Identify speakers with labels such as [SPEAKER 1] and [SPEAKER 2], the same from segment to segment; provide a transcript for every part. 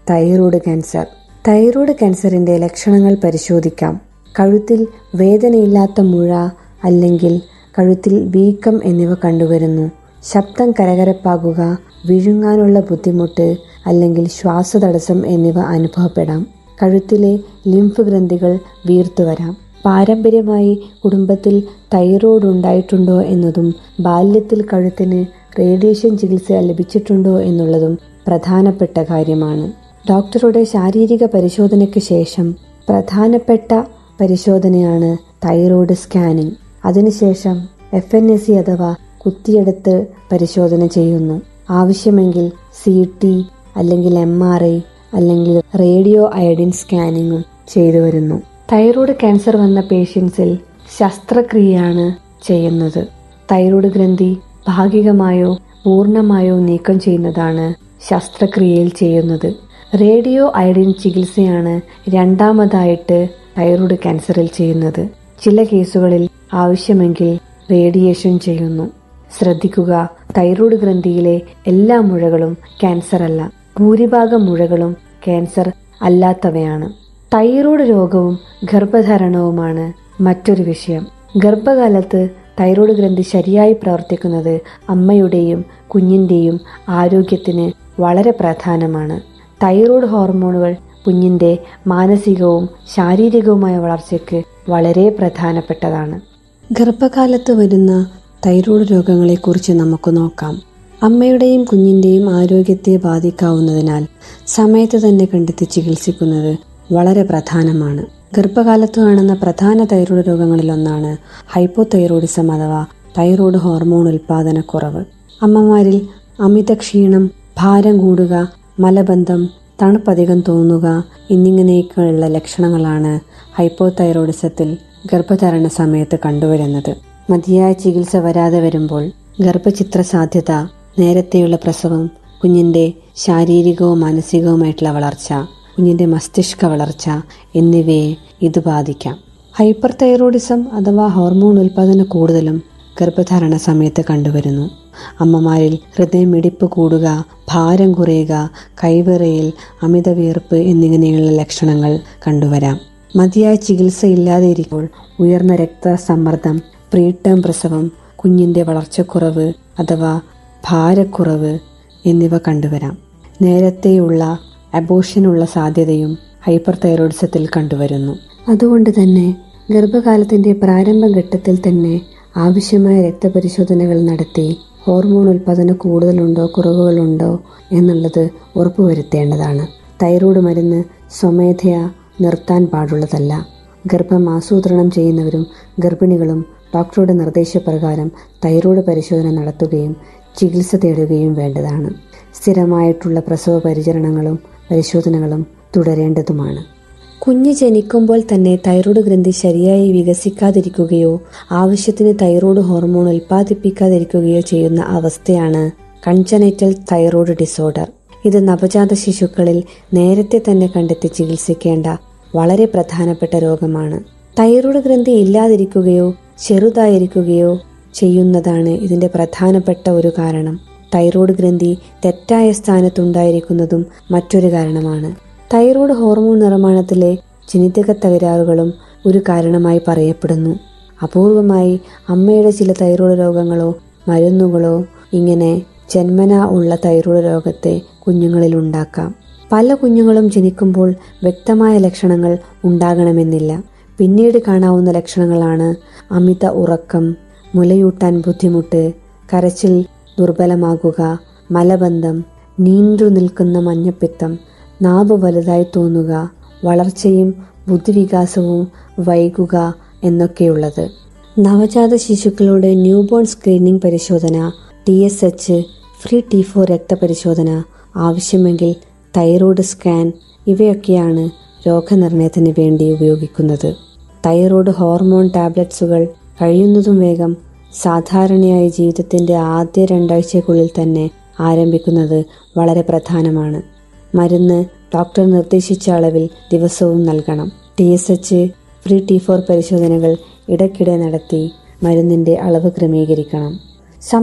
[SPEAKER 1] thyroid cancer thyroid ക്യാൻസറിന്റെ ലക്ഷണങ്ങൾ പരിശോധിക്കാം കഴുത്തിൽ വേദനയില്ലാത്ത മുഴ അല്ലെങ്കിൽ കഴുത്തിൽ വീക്കം എന്നിവ കണ്ടുവരുന്നു ശബ്ദം കരകരപ്പാകുക വിഴുങ്ങാനുള്ള ബുദ്ധിമുട്ട് അല്ലെങ്കിൽ ശ്വാസതടസ്സം എന്നിവ അനുഭവപ്പെടാം കഴുത്തിലെ ലിംഫ് ഗ്രന്ഥികൾ വീർത്തുവരാം പാരമ്പര്യമായി കുടുംബത്തിൽ തൈറോയ്ഡ് ഉണ്ടായിട്ടുണ്ടോ എന്നതും ബാല്യത്തിൽ കഴുത്തിന് റേഡിയേഷൻ ചികിത്സ ലഭിച്ചിട്ടുണ്ടോ എന്നുള്ളതും പ്രധാനപ്പെട്ട കാര്യമാണ് ഡോക്ടറുടെ ശാരീരിക പരിശോധനയ്ക്ക് ശേഷം പ്രധാനപ്പെട്ട പരിശോധനയാണ് തൈറോയ്ഡ് സ്കാനിംഗ് അതിനുശേഷം എഫ് എൻ എസ് സി അഥവാ കുത്തിയെടുത്ത് പരിശോധന ചെയ്യുന്നു ആവശ്യമെങ്കിൽ സി ടി അല്ലെങ്കിൽ എം ആർ ഐ അല്ലെങ്കിൽ റേഡിയോ അയഡിൻ സ്കാനിങ്ങും ചെയ്തു വരുന്നു തൈറോയ്ഡ് ക്യാൻസർ വന്ന പേഷ്യൻസിൽ ശസ്ത്രക്രിയയാണ് ചെയ്യുന്നത് തൈറോയ്ഡ് ഗ്രന്ഥി ഭാഗികമായോ പൂർണ്ണമായോ നീക്കം ചെയ്യുന്നതാണ് ശസ്ത്രക്രിയയിൽ ചെയ്യുന്നത് റേഡിയോ അയഡിൻ ചികിത്സയാണ് രണ്ടാമതായിട്ട് തൈറോയ്ഡ് ക്യാൻസറിൽ ചെയ്യുന്നത് ചില കേസുകളിൽ ആവശ്യമെങ്കിൽ റേഡിയേഷൻ ചെയ്യുന്നു ശ്രദ്ധിക്കുക തൈറോയ്ഡ് ഗ്രന്ഥിയിലെ എല്ലാ മുഴകളും ക്യാൻസർ അല്ല ഭൂരിഭാഗം മുഴകളും ക്യാൻസർ അല്ലാത്തവയാണ് തൈറോയ്ഡ് രോഗവും ഗർഭധാരണവുമാണ് മറ്റൊരു വിഷയം ഗർഭകാലത്ത് തൈറോയ്ഡ് ഗ്രന്ഥി ശരിയായി പ്രവർത്തിക്കുന്നത് അമ്മയുടെയും കുഞ്ഞിന്റെയും ആരോഗ്യത്തിന് വളരെ പ്രധാനമാണ് തൈറോയ്ഡ് ഹോർമോണുകൾ കുഞ്ഞിന്റെ മാനസികവും ശാരീരികവുമായ വളർച്ചയ്ക്ക് വളരെ പ്രധാനപ്പെട്ടതാണ് ഗർഭകാലത്ത് വരുന്ന തൈറോയ്ഡ് രോഗങ്ങളെക്കുറിച്ച് നമുക്ക് നോക്കാം അമ്മയുടെയും കുഞ്ഞിന്റെയും ആരോഗ്യത്തെ ബാധിക്കാവുന്നതിനാൽ സമയത്ത് തന്നെ കണ്ടെത്തി ചികിത്സിക്കുന്നത് വളരെ പ്രധാനമാണ് ഗർഭകാലത്ത് കാണുന്ന പ്രധാന തൈറോയ്ഡ് രോഗങ്ങളിലൊന്നാണ് ഹൈപ്പോതൈറോയിഡിസം അഥവാ തൈറോയ്ഡ് ഹോർമോൺ ഉൽപാദനക്കുറവ് അമ്മമാരിൽ അമിത ക്ഷീണം ഭാരം കൂടുക മലബന്ധം തണുപ്പധികം തോന്നുക എന്നിങ്ങനെയൊക്കെയുള്ള ലക്ഷണങ്ങളാണ് ഹൈപ്പോതൈറോയിഡിസത്തിൽ ഗർഭധാരണ സമയത്ത് കണ്ടുവരുന്നത് മതിയായ ചികിത്സ വരാതെ വരുമ്പോൾ ഗർഭചിത്ര സാധ്യത നേരത്തെയുള്ള പ്രസവം കുഞ്ഞിന്റെ ശാരീരികവും മാനസികവുമായിട്ടുള്ള വളർച്ച കുഞ്ഞിന്റെ മസ്തിഷ്ക വളർച്ച എന്നിവയെ ഇത് ബാധിക്കാം ഹൈപ്പർ തൈറോയിഡിസം അഥവാ ഹോർമോൺ ഉൽപാദന കൂടുതലും ഗർഭധാരണ സമയത്ത് കണ്ടുവരുന്നു അമ്മമാരിൽ ഹൃദയമിടിപ്പ് കൂടുക ഭാരം കുറയുക കൈവിറയിൽ അമിത വിയർപ്പ് എന്നിങ്ങനെയുള്ള ലക്ഷണങ്ങൾ കണ്ടുവരാം മതിയായ ചികിത്സ ഇല്ലാതെ ഇരിക്കുമ്പോൾ ഉയർന്ന രക്തസമ്മർദ്ദം പ്രീടേം പ്രസവം കുഞ്ഞിന്റെ വളർച്ചക്കുറവ് അഥവാ ഭാരക്കുറവ് എന്നിവ കണ്ടുവരാം നേരത്തെയുള്ള അബോഷനുള്ള സാധ്യതയും ഹൈപ്പർ തൈറോയിഡിസത്തിൽ കണ്ടുവരുന്നു അതുകൊണ്ട് തന്നെ ഗർഭകാലത്തിന്റെ പ്രാരംഭ ഘട്ടത്തിൽ തന്നെ ആവശ്യമായ രക്തപരിശോധനകൾ നടത്തി ഹോർമോൺ ഉൽപാദനം കൂടുതലുണ്ടോ കുറവുകളുണ്ടോ എന്നുള്ളത് ഉറപ്പുവരുത്തേണ്ടതാണ് തൈറോയ്ഡ് മരുന്ന് സ്വമേധയാ നിർത്താൻ പാടുള്ളതല്ല ഗർഭം ആസൂത്രണം ചെയ്യുന്നവരും ഗർഭിണികളും ഡോക്ടറുടെ നിർദ്ദേശപ്രകാരം തൈറോയ്ഡ് പരിശോധന നടത്തുകയും ചികിത്സ തേടുകയും വേണ്ടതാണ് സ്ഥിരമായിട്ടുള്ള പ്രസവ പരിചരണങ്ങളും പരിശോധനകളും തുടരേണ്ടതുമാണ് കുഞ്ഞ് ജനിക്കുമ്പോൾ തന്നെ തൈറോയ്ഡ് ഗ്രന്ഥി ശരിയായി വികസിക്കാതിരിക്കുകയോ ആവശ്യത്തിന് തൈറോയ്ഡ് ഹോർമോൺ ഉൽപ്പാദിപ്പിക്കാതിരിക്കുകയോ ചെയ്യുന്ന അവസ്ഥയാണ് കൺജനൈറ്റൽ തൈറോയ്ഡ് ഡിസോർഡർ ഇത് നവജാത ശിശുക്കളിൽ നേരത്തെ തന്നെ കണ്ടെത്തി ചികിത്സിക്കേണ്ട വളരെ പ്രധാനപ്പെട്ട രോഗമാണ് തൈറോയ്ഡ് ഗ്രന്ഥി ഇല്ലാതിരിക്കുകയോ ചെറുതായിരിക്കുകയോ ചെയ്യുന്നതാണ് ഇതിന്റെ പ്രധാനപ്പെട്ട ഒരു കാരണം തൈറോയ്ഡ് ഗ്രന്ഥി തെറ്റായ സ്ഥാനത്തുണ്ടായിരിക്കുന്നതും മറ്റൊരു കാരണമാണ് തൈറോയ്ഡ് ഹോർമോൺ നിർമ്മാണത്തിലെ ജനിതക തകരാറുകളും ഒരു കാരണമായി പറയപ്പെടുന്നു അപൂർവമായി അമ്മയുടെ ചില തൈറോയ്ഡ് രോഗങ്ങളോ മരുന്നുകളോ ഇങ്ങനെ ജന്മന ഉള്ള തൈറോയ്ഡ് രോഗത്തെ കുഞ്ഞുങ്ങളിൽ ഉണ്ടാക്കാം പല കുഞ്ഞുങ്ങളും ജനിക്കുമ്പോൾ വ്യക്തമായ ലക്ഷണങ്ങൾ ഉണ്ടാകണമെന്നില്ല പിന്നീട് കാണാവുന്ന ലക്ഷണങ്ങളാണ് അമിത ഉറക്കം മുലയൂട്ടാൻ ബുദ്ധിമുട്ട് കരച്ചിൽ ദുർബലമാകുക മലബന്ധം നീണ്ടു നിൽക്കുന്ന മഞ്ഞപ്പിത്തം നാവ് വലുതായി തോന്നുക വളർച്ചയും ബുദ്ധിവികാസവും വൈകുക എന്നൊക്കെയുള്ളത് നവജാത ശിശുക്കളുടെ ന്യൂബോൺ സ്ക്രീനിംഗ് പരിശോധന T S H free T four രക്തപരിശോധന ആവശ്യമെങ്കിൽ തൈറോയ്ഡ് സ്കാൻ ഇവയൊക്കെയാണ് രോഗനിർണയത്തിന് വേണ്ടി ഉപയോഗിക്കുന്നത് തൈറോയ്ഡ് ഹോർമോൺ ടാബ്ലറ്റ്സുകൾ കഴിയുന്നതും വേഗം സാധാരണയായി ജീവിതത്തിന്റെ ആദ്യ രണ്ടാഴ്ചയ്ക്കുള്ളിൽ തന്നെ ആരംഭിക്കുന്നത് വളരെ പ്രധാനമാണ് മരുന്ന് ഡോക്ടർ നിർദ്ദേശിച്ച അളവിൽ ദിവസവും നൽകണം T S H free T four പരിശോധനകൾ ഇടയ്ക്കിടെ നടത്തി മരുന്നിന്റെ അളവ് ക്രമീകരിക്കണം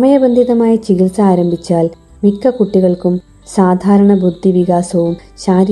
[SPEAKER 1] സമയബന്ധിതമായി ചികിത്സ ആരംഭിച്ചാൽ മിക്ക കുട്ടികൾക്കും സാധാരണ ബുദ്ധിവികാസവും ശാരീരിക